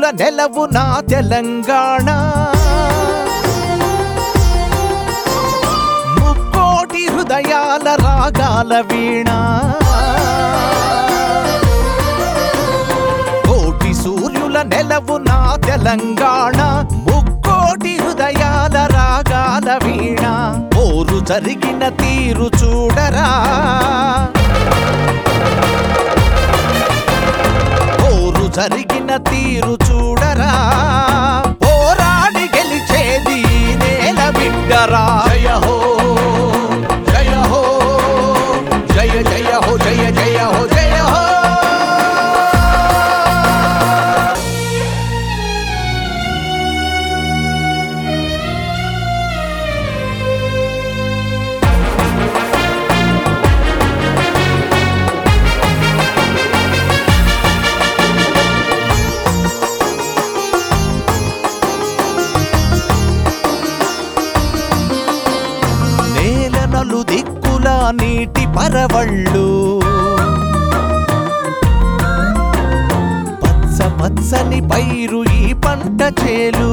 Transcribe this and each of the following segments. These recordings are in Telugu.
సూర్యుల నెలవు నా తెలంగాణ ముక్కోటి హృదయాల రాగాల వీణ కోటి సూర్యుల నెలవు నా తెలంగాణ ముక్కోటి హృదయాల రాగాల వీణ పోరు జరిగిన తీరు చూడరా పోరు జరిగిన తీరు చూడరా పోరాడి గెలిచేది ఈ నేల బిడ్డరా జయ హో జయ హో జయ జయ హో జయ జయ హో జయ హో నేల నలు దిక్కుల నీటి పరవళ్ళు పచ్చ పచ్చని పైరు ఈ పంట చేలు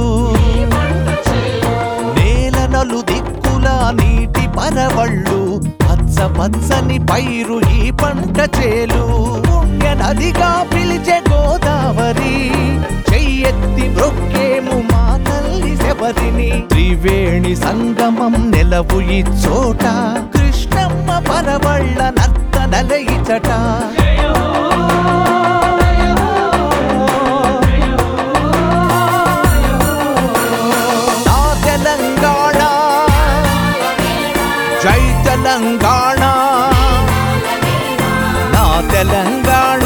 నేల నలు దిక్కుల నీటి పరవళ్ళు పచ్చ పచ్చని పైరు ఈ పంట చేలు పుణ్య నదిగా పిలిచే గోదావరి చెయ్యెత్తి మ్రొక్కేము మా తల్లి శబరిని త్రివేణి సంగమం నెలవు ఈ చోట కృష్ణమ్మ పరవళ్ళ నర్తనల ఇచట నా తెలంగాణ జై తెలంగాణ నా తెలంగాణ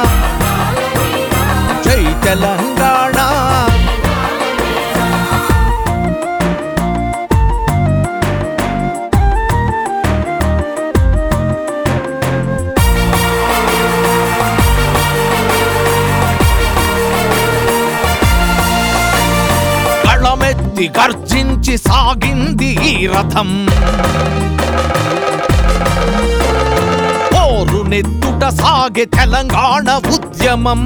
జై తెలంగాణ కళమెత్తి గర్జించి సాగింది ఈ రథం పోరు నెత్తుట సాగే తెలంగాణ ఉద్యమం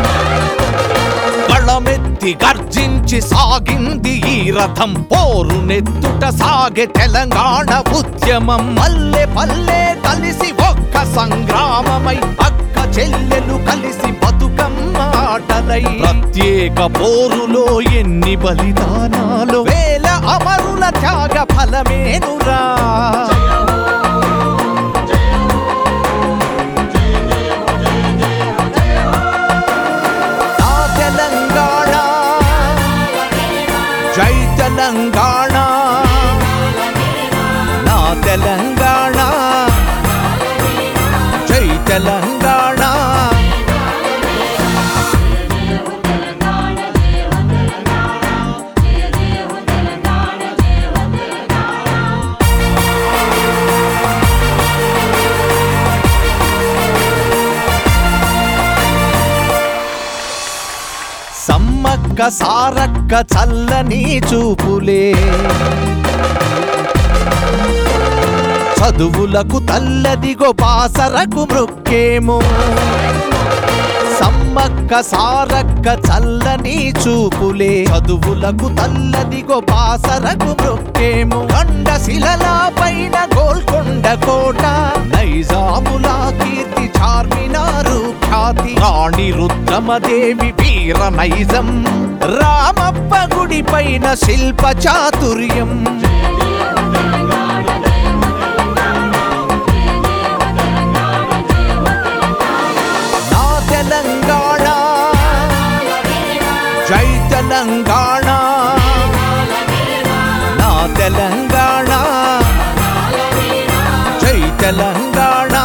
కళమెత్తి గర్జించి సాగింది ఈ రథం పోరు నెత్తుట సాగే తెలంగాణ ఉద్యమం పల్లె పల్లె కలిసి ఒక్క సంగ్రామమై అక్క చెల్లెలు కలిసి బతుకమ్మ ఆటలై ప్రత్యేక పోరులో ఎన్ని బలిదానాలు వేల అమరుల త్యాగ ఫలమేనురా నా తెలంగాణ జై తెలంగాణ నా తెలంగాణ జై తెలంగాణ సమ్మక్క సారక్క చల్లని చూపులే చదువులకు తల్లదిగో బాసరకు మృక్కేమో సమ్మక్క సారక్క చల్లని చూపులే చదువులకు తల్లదిగో బాసరకు మృక్కేమో కొండ శిలల పైన గోల్కొండ కోట నైజాముల కీర్తి చార్మినారు ఖ్యాతి రాణి రుద్రమదేవి వీర నైజం రామప్ప గుడి పైన శిల్ప చాతుర్యం నా తెలంగాణ జై తెలంగాణ నా తెలంగాణ జై తెలంగాణ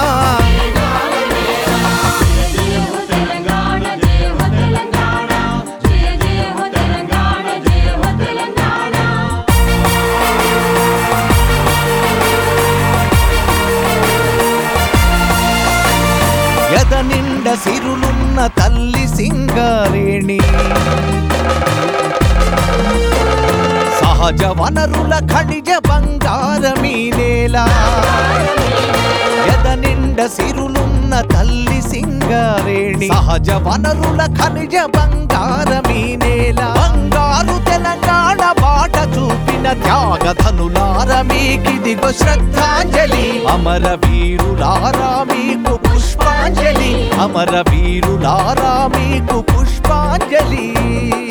ఎద నిండ సిరులున్న తల్లి సింగారేణి సహజ వనరుల ఖనిజ బంగారమీ నేల ఎద నిండ సిరులున్న కన్న తల్లి సింగారేణి సహజ వనరుల ఖనిజ బంగారమీ నేల బంగారు తెలంగాణ బాట చూపిన త్యాగధనులార మీకిదిగో శ్రద్ధాంజలి అమర వీరులారా మీకు పుష్పాంజలి అమర వీరులారా మీకు పుష్పాంజలి